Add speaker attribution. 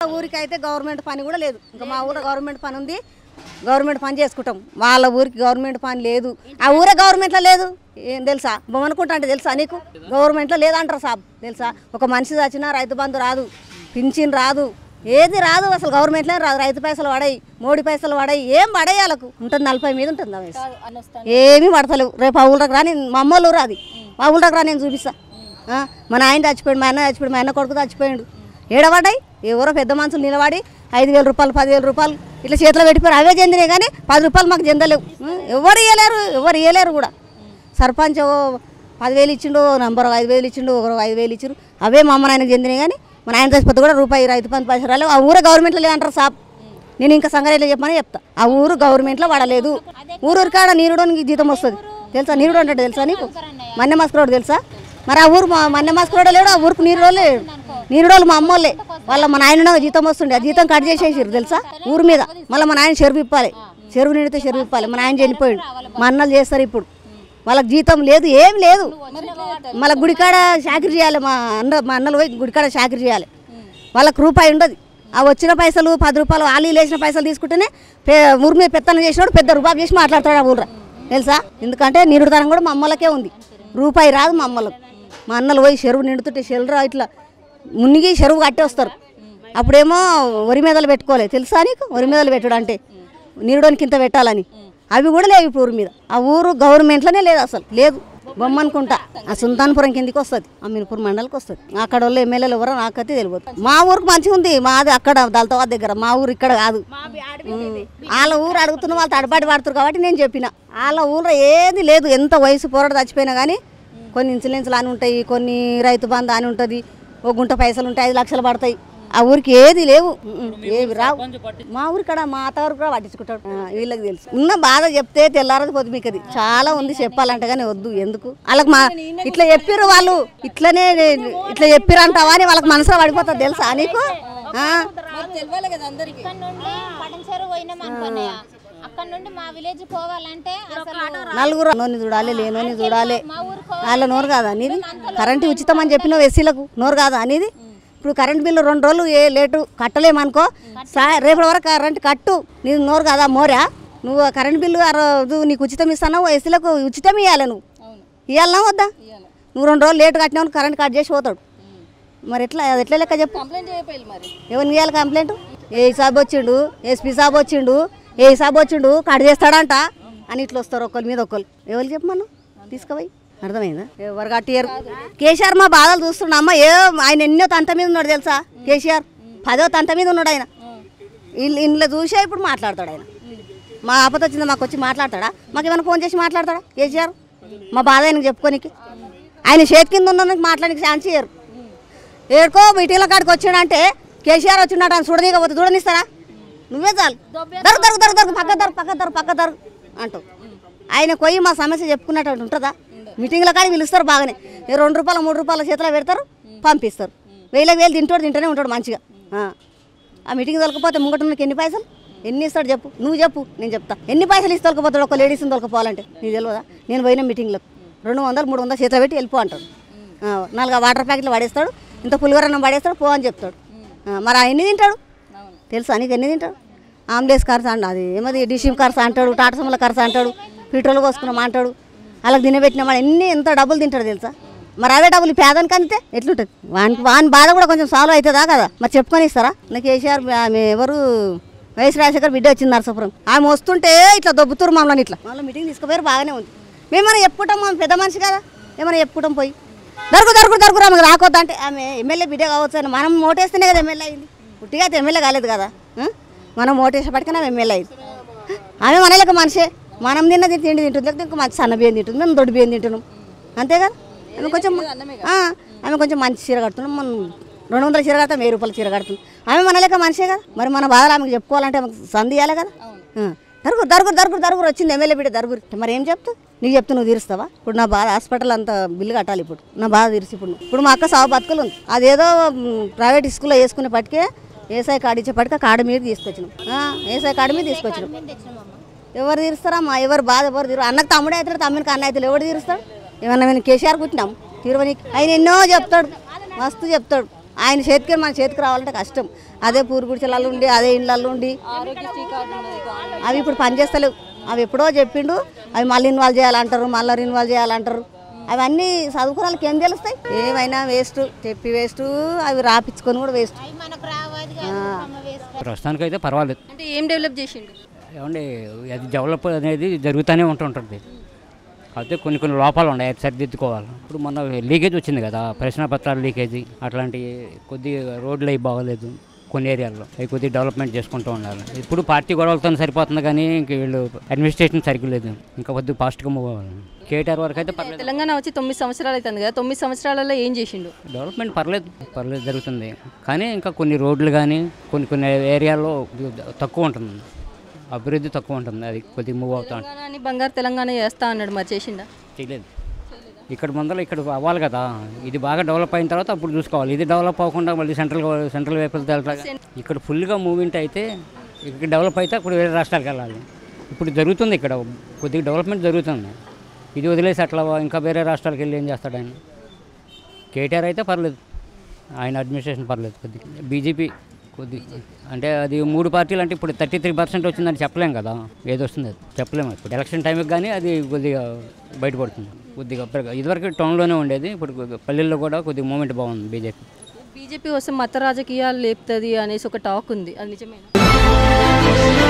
Speaker 1: ఊరికి అయితే గవర్నమెంట్ పని కూడా లేదు ఇంకా మా ఊళ్ళో గవర్నమెంట్ పని ఉంది గవర్నమెంట్ పని చేసుకుంటాం వాళ్ళ ఊరికి గవర్నమెంట్ పని లేదు ఆ ఊరే గవర్నమెంట్లో లేదు ఏం తెలుసా అనుకుంటా అంటే తెలుసా నీకు గవర్నమెంట్లో లేదంటారు సాబ్ తెలుసా ఒక మనిషి చచ్చినా రైతు బంధు రాదు పింఛన్ రాదు ఏది రాదు అసలు గవర్నమెంట్లో రాదు రైతు పైసలు పడాయి మోడీ పైసలు పడాయి ఏం పడాయి వాళ్ళకు ఉంటుంది నలభై మీద ఉంటుంది ఆ వయసు
Speaker 2: అని వస్తాను
Speaker 1: ఏమీ పడతలేవు రేపు ఆ ఊళ్ళకి రా నేను మా అమ్మ ఊరు అది మా ఊళ్ళకి రా నేను చూపిస్తా ఆ, మా నాయన చచ్చిపోయాడు మా అన్న చచ్చిపోయాడు మా అన్న కొడుకు చచ్చిపోయాడు ఏడబడ్డాయి ఎవరో పెద్ద మనుషులు నిలబడి ఐదు వేల రూపాయలు పదివేల రూపాయలు ఇట్లా చేతిలో పెట్టిపోయారు అవే చెందినాయి కానీ పది రూపాయలు మాకు చెందలేవు ఆ, ఎవరు ఇవ్వలేరు ఎవరు ఇవ్వలేరు కూడా సర్పంచ్ ఓ పదివేలు ఇచ్చిండు ఓ నంబర్ ఐదు వేలు ఇచ్చిండు ఒకరు ఐదు వేలు ఇచ్చిండు అవే మా అమ్మ నాయనకు చెందినాయి కానీ మా నాయన చచ్చిపోతే కూడా రూపాయి రైతు పని పైసలు రాలేవు ఆ ఊరే గవర్నమెంట్లో లేదంటారు సాబ్ నేను ఇంకా సంగారెడ్డిలో చెప్పమని చెప్తా ఆ ఊరు గవర్నమెంట్లో పడలేదు ఊరు కాడ నీరుడోనికి జీతం వస్తుంది తెలుసా నీరుడు అంటే తెలుసా నీకు మన్నె మాస్కరోడు తెలుసా మరి ఆ ఊరు మా మన్నె మాస్కరోడు లేడు ఆ ఊరికి నీరుడోళ్ళు లేడు నీరుడోళ్ళు మా అమ్మోళ్ళే వాళ్ళ మా నాయన జీతం వస్తుండే ఆ జీతం కట్ చేసేసారు తెలుసా ఊరు మీద మళ్ళీ మా నాయన చెరువు ఇప్పాలి చెరువు నిండితే చెరువు ఇప్పాలి మా నాయన చనిపోయాడు మా అన్నలు చేస్తారు ఇప్పుడు వాళ్ళకి జీతం లేదు ఏం లేదు మళ్ళీ గుడికాడ చాకరీ చేయాలి మా అన్న మా అన్నలు పోయి గుడికాడ చాకరీ చేయాలి వాళ్ళకి రూపాయి ఉండదు ఆ వచ్చిన పైసలు పది రూపాయలు ఆలు వేసిన పైసలు తీసుకుంటేనే పే ఊరి మీద పెత్తనం చేసినాడు పెద్ద రూపాయి చేసి మాట్లాడతాడు ఆ ఊర్రా తెలుసా ఎందుకంటే నిరుడుతనం కూడా మా అమ్మలకే ఉంది రూపాయి రాదు మా అమ్మలకు మా అన్నలు పోయి చెరువు నిండుతుంటే చెరువు ఇట్లా మునిగి చెరువు కట్టి వస్తారు అప్పుడేమో వరి మీదలు పెట్టుకోలే తెలుసా నీకు వరి మీదలు పెట్టుడు అంటే నీరుడోనికి ఇంత పెట్టాలని అవి కూడా లేవు ఇప్పుడు ఊరి మీద ఆ ఊరు గవర్నమెంట్లోనే లేదు అసలు లేదు బొమ్మ అనుకుంటా ఆ సుల్తాన్పురం కిందికి వస్తుంది అమీన్పూర్ మండలికి వస్తుంది అక్కడ వాళ్ళు ఎమ్మెల్యేలు ఎవరో నాకైతే తెలియదు మా ఊరికి మంచిగా ఉంది మాది అక్కడ దళితవాద దగ్గర మా ఊరు ఇక్కడ కాదు ఉమ్. వాళ్ళ ఊరు అడుగుతున్న వాళ్ళు తడబాటు పడుతున్నారు కాబట్టి నేను చెప్పిన వాళ్ళ ఊళ్ళో ఏది లేదు ఎంత వయసు పోరాడు చచ్చిపోయినా కానీ కొన్ని ఇన్సూరెన్స్లు అని ఉంటాయి కొన్ని రైతు బంధు అని ఉంటుంది ఒక గుంట పైసలు ఉంటాయి ఐదు లక్షలు పడతాయి ఆ ఊరికి ఏది లేవు ఉమ్, ఏవి రావు మా ఊరి కాడ మా అత్తగారు కూడా పట్టించుకుంటాడు ఆ, వీళ్ళకి తెలుసు ఉన్న బాధ చెప్తే తెల్లారదు పొద్దు మీకు అది చాలా ఉంది చెప్పాలంటే కానీ వద్దు ఎందుకు వాళ్ళకి మా ఇట్లా చెప్పిర్రు వాళ్ళు ఇట్లనే ఇట్లా చెప్పిర్రు అంటావా అని వాళ్ళకి మనసులో పడిపోతుంది తెలుసా నీకు ఆ?
Speaker 2: తెలియాలి కదా అందరికి
Speaker 3: ఇక్కడ నుండి పటంచెరు పోయినాం అనుకున్నాయ అక్కడ నుండి మా విలేజ్ పోవాలంటే అసలు
Speaker 1: నలుగురు నోని చూడాలి లేనోని చూడాలి
Speaker 3: మా ఊరికి
Speaker 1: వాళ్ళ నోరు కాదా అనేది కరెంటు ఉచితం అని చెప్పిన ఎస్సీలకు నోరు కాదా అనేది ఇప్పుడు కరెంట్ బిల్లు రెండు రోజులు ఏ లేటు కట్టలేమనుకో సా రేపటి వరకు కరెంట్ కట్టు నీకు నోరు కాదా మోరా నువ్వు ఆ కరెంట్ బిల్లు ఆ రోజు నీకు ఉచితం ఇస్తాను ఎస్సీలకు ఉచితం ఇవ్వాలి నువ్వు
Speaker 2: అవును
Speaker 1: ఇవ్వాలనా వద్దా
Speaker 2: ఇవ్వాలి
Speaker 1: నువ్వు రెండు రోజులు లేటు కట్టినావు కరెంట్ కట్ చేసి పోతాడు మరి ఎట్లా అది ఎట్లా లెక్క చెప్పు
Speaker 2: కంప్లైంట్ చేయకపోయి మరి
Speaker 1: ఎవరిని ఇవ్వాలి కంప్లైంట్ ఏ సాబ్ వచ్చిండు ఎస్పీ సాబ్ వచ్చిండు ఏ సాబ్ వచ్చిండు కట్ చేస్తాడంట అని ఇట్లా వస్తారు ఒకరి మీద ఒకరు ఎవరు చెప్పమను తీసుకుపోయి అర్థమైందా ఎవరు కట్టియరు కేసీఆర్ మా బాధలు చూస్తుండ అమ్మ ఏ ఆయన ఎన్నో తంత మీద ఉన్నాడు తెలుసా కేసీఆర్ పదో తంత మీద ఉన్నాడు ఆయన ఇల్లు ఇంట్లో చూసే ఇప్పుడు మాట్లాడతాడు ఆయన మా ఆపద వచ్చిందా మాకు వచ్చి మాట్లాడతాడా మాకు ఏమైనా ఫోన్ చేసి మాట్లాడతాడా కేసీఆర్ మా బాధ ఆయనకు చెప్పుకోనికి ఆయన చేతి కింద ఉన్నందుకు మాట్లాడానికి ఛాన్స్ ఇయ్యరు ఏడుకో మీటింగ్ల కాడికి వచ్చిండంటే కేసీఆర్ వచ్చిండట అని చూడనీకపోతే చూడనిస్తారా నువ్వే చాలు దొరకు దొరకు దొరకు దొరకు పక్క దొరకు పక్క దొరకు పక్క దొరకు అంటావు ఆయన పోయి మా సమస్య చెప్పుకున్నట్టు ఉంటుందా మీటింగ్ల కాడికి పిలుస్తారు బాగానే ఏ రెండు రూపాయలు మూడు రూపాయల చేతిలో పెడతారు పంపిస్తారు వేలకు వేలు తింటాడు తింటూనే ఉంటాడు మంచిగా ఆ. ఆ మీటింగ్ తొలకపోతే ముంగట ఉన్నకి ఎన్ని పైసలు ఎన్ని ఇస్తాడు చెప్పు నువ్వు చెప్పు నేను చెప్తా ఎన్ని పైసలు ఇస్తే తొలకపోతాడు ఒక లేడీస్ని తొలకపోవాలంటే నీకు తెలియదా నేను పోయిన మీటింగ్లకు రెండు వందలు మూడు వందలు చేతిలో పెట్టి వెళ్ళిపో అంటాడు ఆ, నాలుగు వాటర్ ప్యాకెట్లు పడేస్తాడు ఇంత పులిహోరన్నం పడేస్తాడు పో అని చెప్తాడు ఆ, మరి ఆ ఎన్ని తింటాడు
Speaker 2: అవును
Speaker 1: తెలుసా నీకు ఎన్ని తింటాడు ఆంబులెన్స్ ఖర్చు అంట అది ఏమది డిషిమ్ ఖర్చు అంటాడు టాటా సమ్మల ఖర్చు అంటాడు పెట్రోల్ కోసుకున్నాం అంటాడు వాళ్ళకి తినబెట్టిన వాడు ఎన్ని ఎంత డబ్బులు తింటాడు తెలుసా మరి అవే డబ్బులు ఈ పేదానికి అంతే ఎట్లుంటుంది వానికి వాని బాధ కూడా కొంచెం సాల్వ్ అవుతుందా కదా మరి చెప్పుకొని ఇస్తారా నాకు కేసీఆర్ ఆమె ఎవరు వైఎస్ రాజశేఖర్ బిడ్డ వచ్చింది నరసాపురం ఆమె వస్తుంటే ఇట్లా దొబ్బుతురు మమ్మల్ని ఇట్లా మళ్ళీ మీటింగ్ తీసుకుపోయారు బాగానే ఉంది మేమన్నా చెప్పుకుంటాం మనం పెద్ద మనిషి కదా ఏమైనా చెప్పుకుంటాం పోయి దొరుకు దొరుకు దొరుకు ఆమెకు రాకొద్దు అంటే ఆమె ఎమ్మెల్యే బిడ్డ కావచ్చు అని మనం ఓటేస్తేనే కదా ఎమ్మెల్యే అయింది పుట్టిగా అయితే ఎమ్మెల్యే కాలేదు కదా ఆ? మనం ఓటేసేపటికైనా ఆమె ఎమ్మెల్యే అయింది ఆమె మనలకు మనిషే మనం తిన్నది తిండి తింటుంది లేకపోతే ఇంకా మంచి సన్న బియ్యం తింటుంది మేము దొడ్డు బియ్యం తింటున్నాం అంతే కదా ఆమె కొంచెం ఆ, ఆమె కొంచెం మంచి చీర కడుతున్నాం మనం రెండు వందల చీర కడతాం వెయ్యి రూపాయల చీర కడుతుంది ఆమె మన లెక్క మనిషే కదా మరి మన బాధలు ఆమెకు చెప్పుకోవాలంటే ఆమెకు సంధి ఇవ్వాలి కదా ఆ. దరుగురు దరుగురు దరుగురు దరుగురు వచ్చింది ఎమ్మెల్యే బిడ్డ దరుగురు మరి ఏం చెప్తా నీకు చెప్తా నువ్వు తీరుస్తావా ఇప్పుడు నా బాధ హాస్పిటల్ అంత బిల్లు కట్టాలి ఇప్పుడు నా బాధ తీర్చి ఇప్పుడు నువ్వు. ఇప్పుడు మా అక్క సాగు బతుకులు ఉంది అదేదో మ్, ప్రైవేట్ స్కూల్లో వేసుకునే పట్టుకే ఏసఐ కార్డు ఇచ్చేపటికి కార్డు మీద తీసుకొచ్చినాం ఆ, ఏసఐ కార్డు మీద తీసుకొచ్చినాం
Speaker 3: మేము తెచ్చినామమ్మ
Speaker 1: ఎవరు తీరుస్తారమ్మా ఎవరు బాధ ఎవరు తీరు అన్నకు తమ్ముడే అవుతాడు తమ్మునికి అన్న అవుతాడు ఎవరు తీరుస్తాడు ఏమన్నా మేము కేసీఆర్ కుట్టినాం తీరువనికి ఆయన ఎన్నో చెప్తాడు మస్తు చెప్తాడు ఆయన చేతికి మన చేతికి రావాలంటే కష్టం అదే పూరు గుడిచెలలో ఉండి అదే ఇళ్ళల్లో ఉండి
Speaker 2: ఆరోగ్యశ్రీ కార్డు ఉన్నది కావాలి.
Speaker 1: అవి ఇప్పుడు పనిచేస్తలేవు అవి ఎప్పుడో చెప్పిండు అవి మళ్ళీ ఇన్వాల్వ్ చేయాలంటారు మళ్ళీ ఇన్వాల్వ్ చేయాలంటారు అవన్నీ చదువుకున్న వాళ్ళకి ఏం తెలుస్తాయి ఏమైనా వేస్ట్ చెప్పి వేస్ట్ అవి రాపించుకొని కూడా వేస్ట్
Speaker 3: అవి మనకు రావాలి కాదు అమ్మ వేసుకో
Speaker 4: ప్రస్తుతానికైతే పర్వాలేదు
Speaker 2: అంటే ఏం డెవలప్ చేసిండు
Speaker 4: ఏమండి అది డెవలప్ అనేది జరుగుతూనే ఉంటుంటుంది అయితే కొన్ని కొన్ని లోపాలు ఉన్నాయి అది సరిదిద్దుకోవాలి ఇప్పుడు మొన్న లీకేజ్ వచ్చింది కదా ప్రశ్న పత్రాలు లీకేజీ అట్లాంటి కొద్దిగా రోడ్లు అవి బాగోలేదు కొన్ని ఏరియాల్లో అవి కొద్దిగా డెవలప్మెంట్ చేసుకుంటూ ఉండాలి ఇప్పుడు పార్టీ గొడవలతో సరిపోతుంది కానీ ఇంక వీళ్ళు అడ్మినిస్ట్రేషన్ సరిగ్గా లేదు ఇంకా కొద్దిగా ఫాస్ట్గా మూవ్ అవ్వాలి కేటీఆర్ వరకు అయితే పర్లేదు
Speaker 2: తెలంగాణ వచ్చి తొమ్మిది సంవత్సరాలు అవుతుంది కదా తొమ్మిది సంవత్సరాలలో ఏం చేసిండు
Speaker 4: డెవలప్మెంట్ పర్లేదు పర్లేదు జరుగుతుంది కానీ ఇంకా కొన్ని రోడ్లు కానీ కొన్ని కొన్ని ఏరియాల్లో తక్కువ ఉంటుంది అభివృద్ధి తక్కువ ఉంటుంది అది కొద్దిగా మూవ్ అవుతా ఉంటుంది
Speaker 2: తెలంగాణని బంగారు తెలంగాణ చేస్తా అన్నాడు మరి చేసిండా
Speaker 4: చేయలేదు ఇక్కడ ముందర ఇక్కడ అవ్వాలి కదా ఇది బాగా డెవలప్ అయిన తర్వాత అప్పుడు చూసుకోవాలి ఇది డెవలప్ అవ్వకుండా మళ్ళీ సెంట్రల్ సెంట్రల్ వైపు వెళ్తే ఎట్లా? ఇక్కడ ఫుల్గా మూవ్మెంట్ అయితే ఇక్కడ డెవలప్ అయితే అప్పుడు వేరే రాష్ట్రాలకు వెళ్ళాలి ఇప్పుడు జరుగుతుంది ఇక్కడ కొద్దిగా డెవలప్మెంట్ జరుగుతుంది ఇది వదిలేసి అట్లా ఇంకా వేరే రాష్ట్రాలకు వెళ్ళి ఏం చేస్తాడు ఆయన కేటీఆర్ అయితే పర్లేదు ఆయన అడ్మినిస్ట్రేషన్ పర్లేదు కొద్దిగా బీజేపీ కొద్ది అంటే అది మూడు పార్టీలు అంటే ఇప్పుడు థర్టీ త్రీ పర్సెంట్ వచ్చిందని చెప్పలేం కదా ఏది వస్తుంది అది చెప్పలేము ఇప్పుడు ఎలక్షన్ టైంకి కానీ అది కొద్దిగా బయటపడుతుంది కొద్దిగా పెరగ- ఇదివరకు టౌన్లోనే ఉండేది ఇప్పుడు కొద్దిగా పల్లెల్లో కూడా కొద్దిగా మూమెంట్ బాగుంది బీజేపీ
Speaker 2: బీజేపీ వస్తే మత రాజకీయాలు లేపుతుంది అనేసి ఒక టాక్ ఉంది అది నిజమేనా